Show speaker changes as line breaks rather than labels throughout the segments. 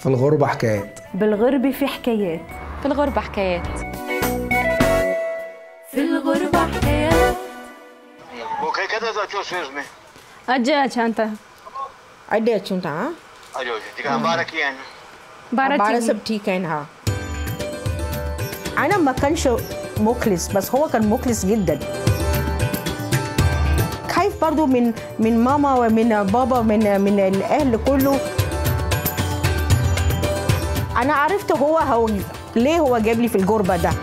في الغربة حكايات
بالغربة في حكايات
في الغربة حكايات
في الغربة حكايات
वो क्या कहता था जो शेष में
أجا أنت
अॾे अचूं था हा?
अजो जी हम बारह किया है
ॿार
بارتي
सभु ठीकु आहिनि हा أنا ما كانش مخلص بس هو كان مخلص جدا خايف برضو من من ماما ومن بابا ومن من الأهل كله أنا عرفت هو هو ليه هو جاب لي في الجربة ده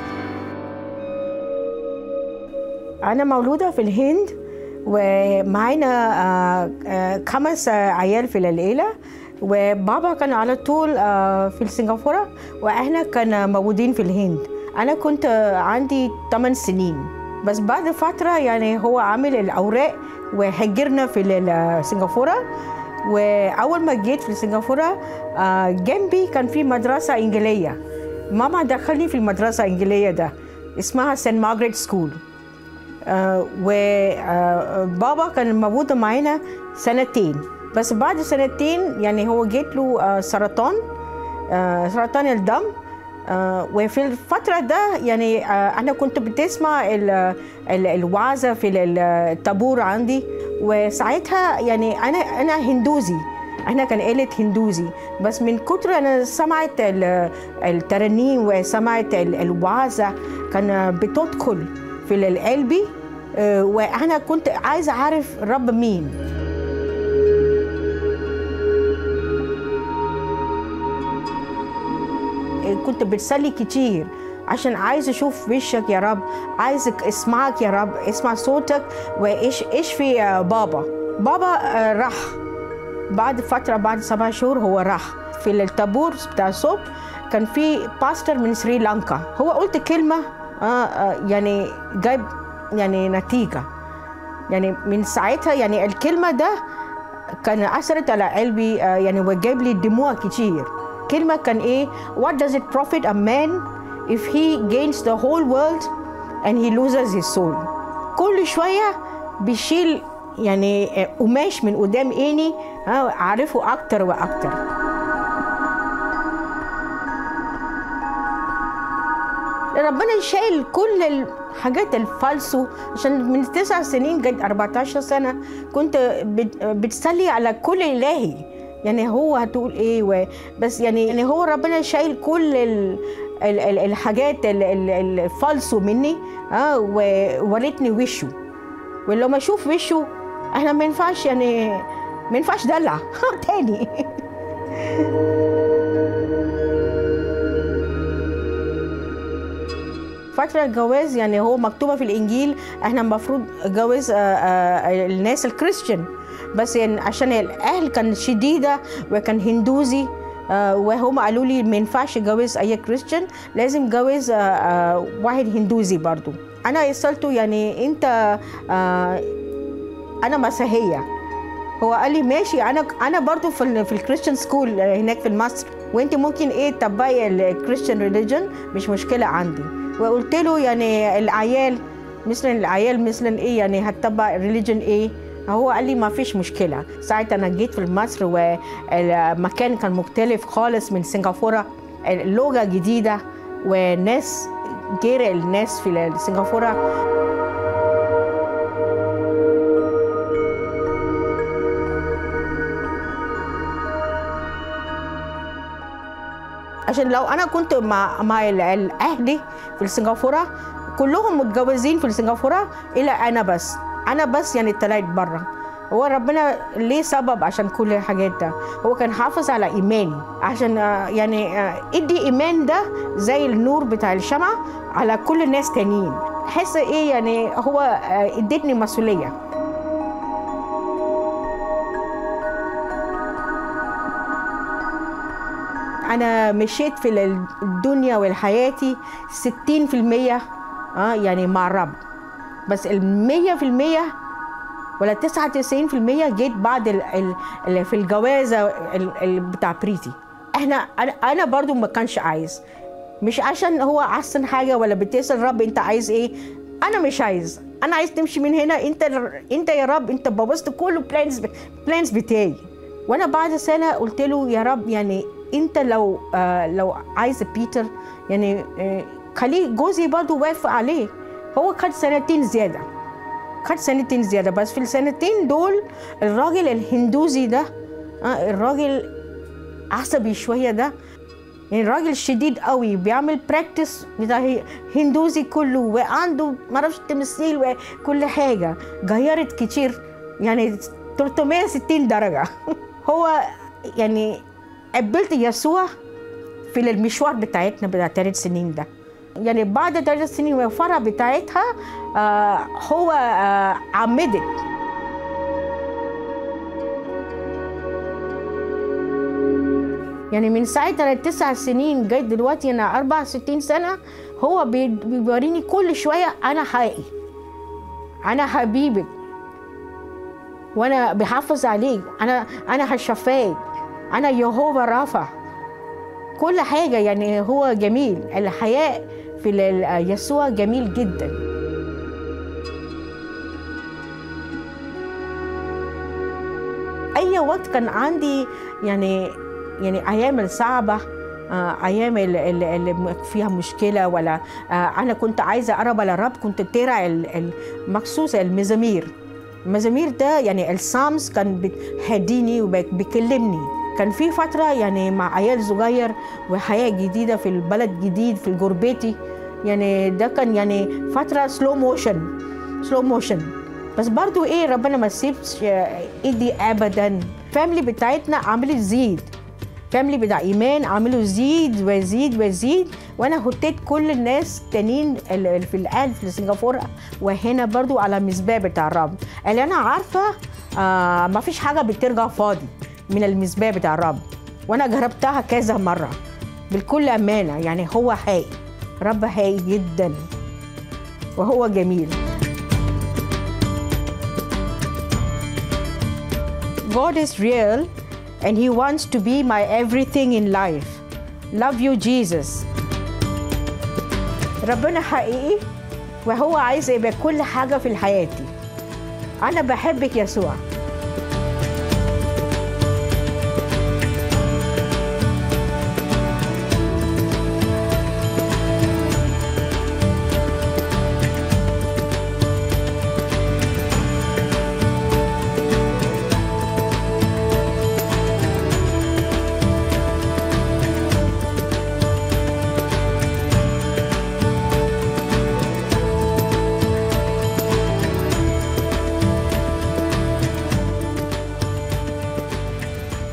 أنا مولودة في الهند ومعانا آه، آه، خمس آه، عيال في العيلة وبابا كان على طول آه، في سنغافورة وإحنا كان موجودين في الهند أنا كنت آه، عندي 8 سنين بس بعد فترة يعني هو عامل الأوراق وهجرنا في ال- سنغافورة وأول ما جيت في سنغافورة آه، جنبي كان في مدرسة إنجليزية ماما دخلني في المدرسة الإنجليزية ده اسمها سان مارغريت سكول وبابا كان موجود معانا سنتين بس بعد سنتين يعني هو جات له آه، سرطان آه، سرطان الدم آه، وفي الفترة ده يعني آه، أنا كنت بتسمع ال- ال- الوعظة في ال- الطابور عندي وساعتها يعني أنا أنا هندوزي احنا كان آلة هندوزي بس من كتر انا سمعت ال- الترانيم وسمعت ال- الوعظة كان بتدخل في قلبي آه، وانا كنت عايزه اعرف الرب مين كنت بتصلي كتير عشان عايز اشوف وشك يا رب عايزك اسمعك يا رب اسمع صوتك وايش ايش في بابا بابا آه، راح بعد فترة بعد سبع شهور هو راح في الطابور بتاع الصبح كان في باستر من سريلانكا هو قلت كلمة آه آه يعني جايب يعني نتيجة يعني من ساعتها يعني الكلمة ده كان أثرت على قلبي آه يعني وجاب لي دموع كتير كلمة كان إيه What does it profit a man if he gains the whole world and he loses his soul كل شوية بيشيل يعني آه، قماش من قدام عيني ها، أعرفه أكتر وأكتر ربنا شايل كل الحاجات الفالسو عشان من تسع سنين جد 14 سنة كنت بت- بتصلي على كل إلهي يعني هو هتقول ايه و... بس يعني يعني هو ربنا شايل كل ال... ال... ال- الحاجات ال- ال- الفالسو مني اه ووريتني وشه ولما اشوف وشه احنا ما ينفعش يعني ما ينفعش دلع تاني فترة الجواز يعني هو مكتوبة في الإنجيل احنا المفروض جواز آه، آه، الناس الكريستيان بس يعني عشان الأهل كان شديدة وكان هندوزي آه، وهم قالوا لي ما ينفعش جواز أي كريستيان لازم جواز آه، آه، واحد هندوزي برضو أنا سألته يعني أنت آه، أنا مسيحية هو قال لي ماشي انا انا برضو في ال في الكريستيان سكول هناك في مصر وانت ممكن ايه تتبعي الكريستيان ريليجن مش مشكله عندي وقلت له يعني العيال مثلا العيال مثلا ايه يعني هتتبع ريليجن ايه هو قال لي ما فيش مشكله ساعتها انا جيت في مصر والمكان كان مختلف خالص من سنغافوره اللغه جديده وناس غير الناس في سنغافوره عشان لو انا كنت مع مع ال- ال- اهلي في سنغافوره كلهم متجوزين في سنغافوره الا انا بس انا بس يعني طلعت بره هو ربنا ليه سبب عشان كل الحاجات ده هو كان حافظ على ايماني عشان آه، يعني آه، ادي ايمان ده زي النور بتاع الشمعة على كل الناس تانيين حس ايه يعني هو آه، ادتني مسؤوليه انا مشيت في الدنيا والحياتي 60% اه يعني مع الرب بس ال 100% ولا 99% جيت بعد ال ال ال في الجوازه ال ال بتاع بريتي احنا انا انا برضو ما كانش عايز مش عشان هو احسن حاجه ولا بتسال الرب انت عايز ايه انا مش عايز انا عايز تمشي من هنا انت انت يا رب انت بوظت كل بلانز بلانز بتاعي وانا بعد سنه قلت له يا رب يعني انت لو آه لو عايز بيتر يعني آه خليه جوزي برضه وافق عليه هو خد سنتين زياده خد سنتين زياده بس في السنتين دول الراجل الهندوزي ده آه الراجل عصبي شويه ده يعني راجل شديد قوي بيعمل براكتس بتاع هندوزي كله وعنده معرفش تمثيل وكل حاجه غيرت كتير يعني 360 درجه هو يعني قبلت يسوع في المشوار بتاعتنا بتاع ثلاث سنين ده يعني بعد ثلاث سنين والفرح بتاعتها آه هو آه عمدت يعني من ساعتها تسع سنين لغايه دلوقتي انا 64 سنه هو بي- بيوريني كل شويه انا حقيقي انا حبيبك وانا بحافظ عليك انا انا هشفاك انا يهوذا رافع كل حاجه يعني هو جميل الحياه في ال- يسوع جميل جدا اي وقت كان عندي يعني يعني ايام الصعبه آه، ايام ال- ال- اللي فيها مشكله ولا آه، انا كنت عايزه اقرب على الرب كنت تقرا ال- ال- مخصوص المزامير المزامير ده يعني السامس كان بيهديني وبيكلمني كان في فتره يعني مع عيال صغير وحياه جديده في البلد جديد في جربتي يعني ده كان يعني فتره سلو موشن سلو موشن بس برضو ايه ربنا ما سيبش ايدي ابدا فاملي بتاعتنا عملت زيد فاملي بتاع ايمان عملوا زيد وزيد وزيد وانا هتيت كل الناس تانيين ال- في الاهل في سنغافوره وهنا برضو على المسبح بتاع الرب اللي انا عارفه آه ما فيش حاجه بترجع فاضي من المسبح بتاع الرب وانا جربتها كذا مره بكل امانه يعني هو حقيقي رب حقيقي جدا وهو جميل God is real and He wants to be my everything in life. Love you, Jesus. ربنا حقيقي وهو عايز يبقى كل حاجة في حياتي. أنا بحبك يسوع.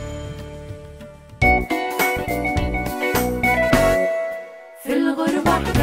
في الغربة